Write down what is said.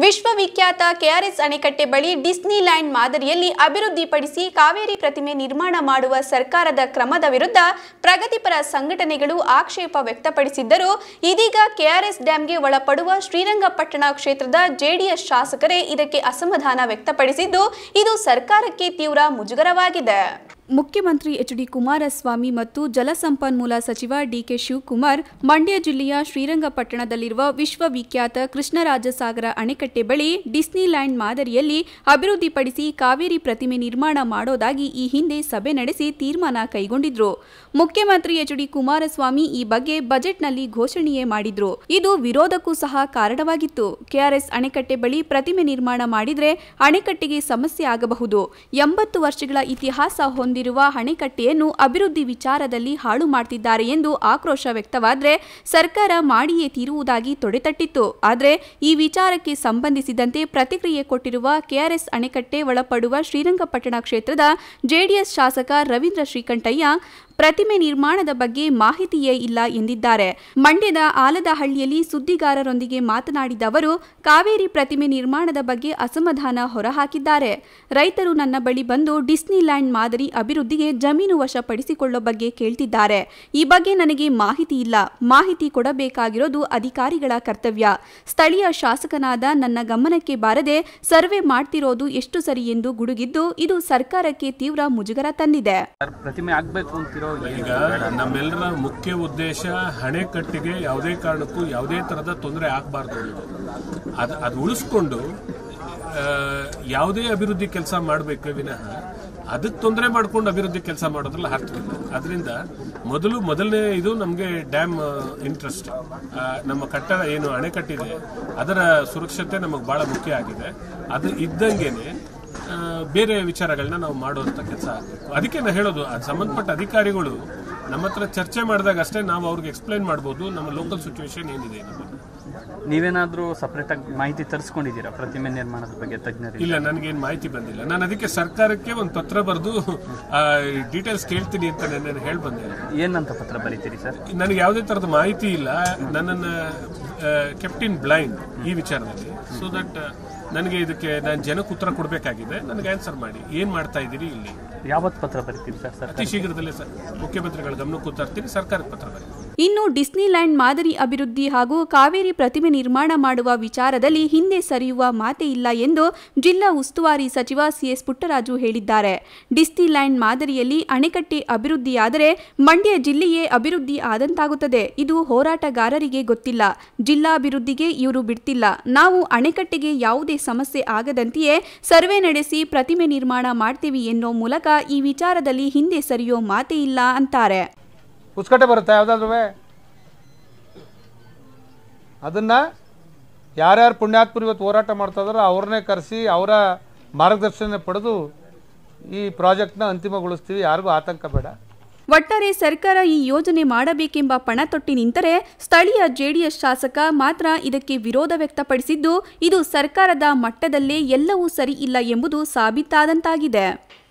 ವಿಶ್ವವಿಖ್ಯಾತ ಕೆಆರ್ಎಸ್ ಅಣೆಕಟ್ಟೆ ಬಳಿ Disney land ಮಾದರಿಯಲ್ಲಿ ಅಭಿವೃದ್ಧಿಪಡಿಸಿ ಕಾವೇರಿ ಪ್ರತಿಮೆ ನಿರ್ಮಾಣ ಮಾಡುವ ಸರ್ಕಾರದ ಕ್ರಮದ ವಿರುದ್ಧ ಪ್ರಗತಿಪರ ಸಂಘಟನೆಗಳು ಆಕ್ಷೇಪ ವ್ಯಕ್ತಪಡಿಸಿದ್ದರೂ ಇದೀಗ ಕೆಆರ್ಎಸ್ ಡ್ಯಾಂಗೆ ಒಳಪಡುವ ಶ್ರೀರಂಗಪಟ್ಟಣ ಕ್ಷೇತ್ರದ ಜೆಡಿಎಸ್ ಶಾಸಕರೇ ಇದಕ್ಕೆ ಅಸಮಾಧಾನ ವ್ಯಕ್ತಪಡಿಸಿದ್ದು ಇದು ಸರ್ಕಾರಕ್ಕೆ ತೀವ್ರ ಮುಜುಗರವಾಗಿದೆ ಮುಖ್ಯಮಂತ್ರಿ ಎಚ್ ಡಿ ಕುಮಾರಸ್ವಾಮಿ ಮತ್ತು ಜಲಸಂಪನ್ಮೂಲ ಸಚಿವ ಡಿಕೆ ಶಿವಕುಮಾರ್ ಮಂಡ್ಯ ಜಿಲ್ಲೆಯ ಶ್ರೀರಂಗಪಟ್ಟಣದಲ್ಲಿರುವ ವಿಶ್ವವಿಖ್ಯಾತ ಕೃಷ್ಣರಾಜಸಾಗರ ಅಣೆಕಟ್ಟೆ ಬಳಿ ಡಿಸ್ನಿಲ್ಯಾಂಡ್ ಮಾದರಿಯಲ್ಲಿ ಅಭಿವೃದ್ಧಿಪಡಿಸಿ ಕಾವೇರಿ ಪ್ರತಿಮೆ ನಿರ್ಮಾಣ ಮಾಡೋದಾಗಿ ಈ ಹಿಂದೆ ಸಭೆ ನಡೆಸಿ ತೀರ್ಮಾನ ಕೈಗೊಂಡಿದ್ರು ಮುಖ್ಯಮಂತ್ರಿ ಎಚ್ ಡಿ ಕುಮಾರಸ್ವಾಮಿ ಈ ಬಗ್ಗೆ ಬಜೆಟ್ನಲ್ಲಿ ಘೋಷಣೆಯೇ ಮಾಡಿದ್ರು ಇದು ವಿರೋಧಕ್ಕೂ ಸಹ ಕಾರಣವಾಗಿತ್ತು ಕೆಆರ್ಎಸ್ ಅಣೆಕಟ್ಟೆ ಬಳಿ ಪ್ರತಿಮೆ ನಿರ್ಮಾಣ ಮಾಡಿದ್ರೆ ಅಣೆಕಟ್ಟೆಗೆ ಸಮಸ್ಯೆ ಆಗಬಹುದು ಎಂಬತ್ತು ವರ್ಷಗಳ ಇತಿಹಾಸ ಹೊಂದಿರುವ ಅಣೆಕಟ್ಟೆಯನ್ನು ಅಭಿವೃದ್ಧಿ ವಿಚಾರದಲ್ಲಿ ಹಾಳು ಮಾಡ್ತಿದ್ದಾರೆ ಎಂದು ಆಕ್ರೋಶ ವ್ಯಕ್ತವಾದ್ರೆ ಸರ್ಕಾರ ಮಾಡಿಯೇ ತೀರುವುದಾಗಿ ತೊಡೆತಟ್ಟಿತ್ತು ಆದರೆ ಈ ವಿಚಾರಕ್ಕೆ ಸಂಬಂಧಿಸಿದಂತೆ ಪ್ರತಿಕ್ರಿಯೆ ಕೊಟ್ಟಿರುವ ಕೆಆರ್ಎಸ್ ಅಣೆಕಟ್ಟೆ ಒಳಪಡುವ ಶ್ರೀರಂಗಪಟ್ಟಣ ಕ್ಷೇತ್ರದ ಜೆಡಿಎಸ್ ಶಾಸಕ ರವೀಂದ್ರ ಶ್ರೀಕಂಠಯ್ಯ ಪ್ರತಿಮೆ ನಿರ್ಮಾಣದ ಬಗ್ಗೆ ಮಾಹಿತಿಯೇ ಇಲ್ಲ ಎಂದಿದ್ದಾರೆ ಮಂಡ್ಯದ ಆಲದಹಳ್ಳಿಯಲ್ಲಿ ಸುದ್ದಿಗಾರರೊಂದಿಗೆ ಮಾತನಾಡಿದ ಅವರು ಕಾವೇರಿ ಪ್ರತಿಮೆ ನಿರ್ಮಾಣದ ಬಗ್ಗೆ ಅಸಮಾಧಾನ ಹೊರಹಾಕಿದ್ದಾರೆ ರೈತರು ನನ್ನ ಬಳಿ ಬಂದು ಡಿಸ್ನಿಲ್ಯಾಂಡ್ ಮಾದರಿ ಅಭಿವೃದ್ಧಿಗೆ ಜಮೀನು ವಶಪಡಿಸಿಕೊಳ್ಳೋ ಬಗ್ಗೆ ಕೇಳ್ತಿದ್ದಾರೆ ಈ ಬಗ್ಗೆ ನನಗೆ ಮಾಹಿತಿ ಇಲ್ಲ ಮಾಹಿತಿ ಕೊಡಬೇಕಾಗಿರೋದು ಅಧಿಕಾರಿಗಳ ಕರ್ತವ್ಯ ಸ್ಥಳೀಯ ಶಾಸಕನಾದ ನನ್ನ ಗಮನಕ್ಕೆ ಬಾರದೆ ಸರ್ವೆ ಮಾಡ್ತಿರೋದು ಎಷ್ಟು ಸರಿ ಎಂದು ಗುಡುಗಿದ್ದು ಇದು ಸರ್ಕಾರಕ್ಕೆ ತೀವ್ರ ಮುಜುಗರ ತಂದಿದೆ ಸರ್ ಪ್ರತಿಮೆ ಆಗ್ಬೇಕು ಅಂತಿರೋ ಈಗ ನಮ್ಮೆಲ್ಲರ ಮುಖ್ಯ ಉದ್ದೇಶ ಹಣೆಕಟ್ಟಿಗೆ ಯಾವುದೇ ಕಾರಣಕ್ಕೂ ಯಾವುದೇ ತರದ ತೊಂದರೆ ಆಗಬಾರ್ದು ಅದು ಅದು ಉಳಿಸ್ಕೊಂಡು ಆ, ಯಾವುದೇ ಅಭಿವೃದ್ಧಿ ಕೆಲಸ ಮಾಡಬೇಕೆ ವಿನಃ ಅದಕ್ಕೆ ತೊಂದರೆ ಮಾಡ್ಕೊಂಡು ಅಭಿವೃದ್ಧಿ ಕೆಲಸ ಮಾಡೋದ್ರಲ್ಲಿ ಅರ್ಥವಿಲ್ಲ ಅದರಿಂದ ಮೊದಲು ಮೊದಲನೇ ಇದು ನಮಗೆ ಡ್ಯಾಮ್ ಇಂಟ್ರೆಸ್ಟ್ ನಮ್ಮ ಕಟ್ಟಡ ಏನು ಅಣೆಕಟ್ಟಿದೆ ಅದರ ಸುರಕ್ಷತೆ ನಮಗೆ ಬಹಳ ಮುಖ್ಯ ಆಗಿದೆ ಅದು ಇದ್ದಂಗೆನೆ ಆ, ಬೇರೆ ವಿಚಾರಗಳನ್ನ ನಾವು ಮಾಡುವಂತ ಕೆಲಸ ಆಗಬೇಕು ಅದಕ್ಕೆ ನಾನು ಹೇಳೋದು ಅದು ಸಂಬಂಧಪಟ್ಟ ಅಧಿಕಾರಿಗಳು ನಮ್ಮ ಹತ್ರ ಚರ್ಚೆ ಮಾಡಿದಾಗ ಅಷ್ಟೇ ನಾವು ಅವ್ರಿಗೆ ಎಕ್ಸ್ಪ್ಲೈನ್ ಮಾಡ್ಬೋದು ನಮ್ಮ ಲೋಕಲ್ ಸಿಚುವೇಶನ್ ಏನಿದೆ ಅನ್ನೋದನ್ನ ನೀವೇನಾದ್ರೂ ಸಪರೇಟ್ ಆಗಿ ಮಾಹಿತಿ ತರಿಸ್ಕೊಂಡಿದ್ದೀರಾ ಪ್ರತಿಮೆ ನಿರ್ಮಾಣದ ಬಗ್ಗೆ ತಜ್ಞರಿಗೆ ಇಲ್ಲ ನನಗೇನು ಮಾಹಿತಿ ಬಂದಿಲ್ಲ ನಾನು ಅದಕ್ಕೆ ಸರ್ಕಾರಕ್ಕೆ ಒಂದು ಪತ್ರ ಬರೆದು ಡೀಟೇಲ್ಸ್ ಕೇಳ್ತೀನಿ ಅಂತ ನಾನು ಹೇಳಿ ಬಂದೆ ಏನಂತ ಪತ್ರ ಬರೀತೀರಿ ಸರ್ ನನಗೆ ಯಾವುದೇ ತರದ ಮಾಹಿತಿ ಇಲ್ಲ ನನ್ನನ್ನು ಕೆಪ್ಟಿನ್ ಬ್ಲೈಂಡ್ ಈ ವಿಚಾರದಲ್ಲಿ ಸೊ ದಟ್ ನನಗೆ ಇದಕ್ಕೆ ನಾನು ಜನಕ್ಕೆ ಉತ್ತರ ಕೊಡಬೇಕಾಗಿದೆ ನನಗೆ ಆನ್ಸರ್ ಮಾಡಿ ಏನ್ ಮಾಡ್ತಾ ಇದ್ದೀರಿ ಇಲ್ಲಿ ಯಾವತ್ತು ಪತ್ರ ಬರೀತೀರಿ ಸರ್ ಸರ್ ಅತಿ ಶೀಘ್ರದಲ್ಲೇ ಸರ್ ಮುಖ್ಯಮಂತ್ರಿಗಳ ಗಮನಕ್ಕೂ ತರ್ತೀನಿ ಸರ್ಕಾರಕ್ಕೆ ಪತ್ರ ಬರೀ ಇನ್ನು ಡಿಸ್ನಿಲ್ಯಾಂಡ್ ಮಾದರಿ ಅಭಿವೃದ್ಧಿ ಹಾಗೂ ಕಾವೇರಿ ಪ್ರತಿಮೆ ನಿರ್ಮಾಣ ಮಾಡುವ ವಿಚಾರದಲ್ಲಿ ಹಿಂದೆ ಸರಿಯುವ ಮಾತೇ ಇಲ್ಲ ಎಂದು ಜಿಲ್ಲಾ ಉಸ್ತುವಾರಿ ಸಚಿವ ಸಿಎಸ್ ಪುಟ್ಟರಾಜು ಹೇಳಿದ್ದಾರೆ ಡಿಸ್ನಿಲ್ಯಾಂಡ್ ಮಾದರಿಯಲ್ಲಿ ಅಣೆಕಟ್ಟೆ ಅಭಿವೃದ್ಧಿಯಾದರೆ ಮಂಡ್ಯ ಜಿಲ್ಲೆಯೇ ಅಭಿವೃದ್ಧಿ ಆದಂತಾಗುತ್ತದೆ ಇದು ಹೋರಾಟಗಾರರಿಗೆ ಗೊತ್ತಿಲ್ಲ ಜಿಲ್ಲಾಭಿವೃದ್ಧಿಗೆ ಇವರು ಬಿಡ್ತಿಲ್ಲ ನಾವು ಅಣೆಕಟ್ಟೆಗೆ ಯಾವುದೇ ಸಮಸ್ಯೆ ಆಗದಂತೆಯೇ ಸರ್ವೆ ನಡೆಸಿ ಪ್ರತಿಮೆ ನಿರ್ಮಾಣ ಮಾಡ್ತೀವಿ ಎನ್ನೋ ಮೂಲಕ ಈ ವಿಚಾರದಲ್ಲಿ ಹಿಂದೆ ಸರಿಯೋ ಮಾತೇ ಇಲ್ಲ ಅಂತಾರೆ ಪುಸ್ತಕಟೆ ಬರುತ್ತಾ ಯಾವುದಾದ್ರೂ ಅದನ್ನು ಯಾರ್ಯಾರು ಪುಣ್ಯಾತ್ಮರು ಇವತ್ತು ಹೋರಾಟ ಮಾಡ್ತಾ ಇದಾರೋ ಅವ್ರನ್ನೇ ಕರೆಸಿ ಅವರ ಮಾರ್ಗದರ್ಶನ ಪಡೆದು ಈ ಪ್ರಾಜೆಕ್ಟ್ನ ಅಂತಿಮಗೊಳಿಸ್ತೀವಿ ಯಾರಿಗೂ ಆತಂಕ ಬೇಡ ಒಟ್ಟಾರೆ ಸರ್ಕಾರ ಈ ಯೋಜನೆ ಮಾಡಬೇಕೆಂಬ ಪಣ ತೊಟ್ಟಿ ನಿಂತರೆ ಸ್ಥಳೀಯ ಜೆಡಿಎಸ್ ಶಾಸಕ ಮಾತ್ರ ಇದಕ್ಕೆ ವಿರೋಧ ವ್ಯಕ್ತಪಡಿಸಿದ್ದು ಇದು ಸರ್ಕಾರದ ಮಟ್ಟದಲ್ಲೇ ಎಲ್ಲವೂ ಸರಿ ಇಲ್ಲ ಎಂಬುದು ಸಾಬೀತಾದಂತಾಗಿದೆ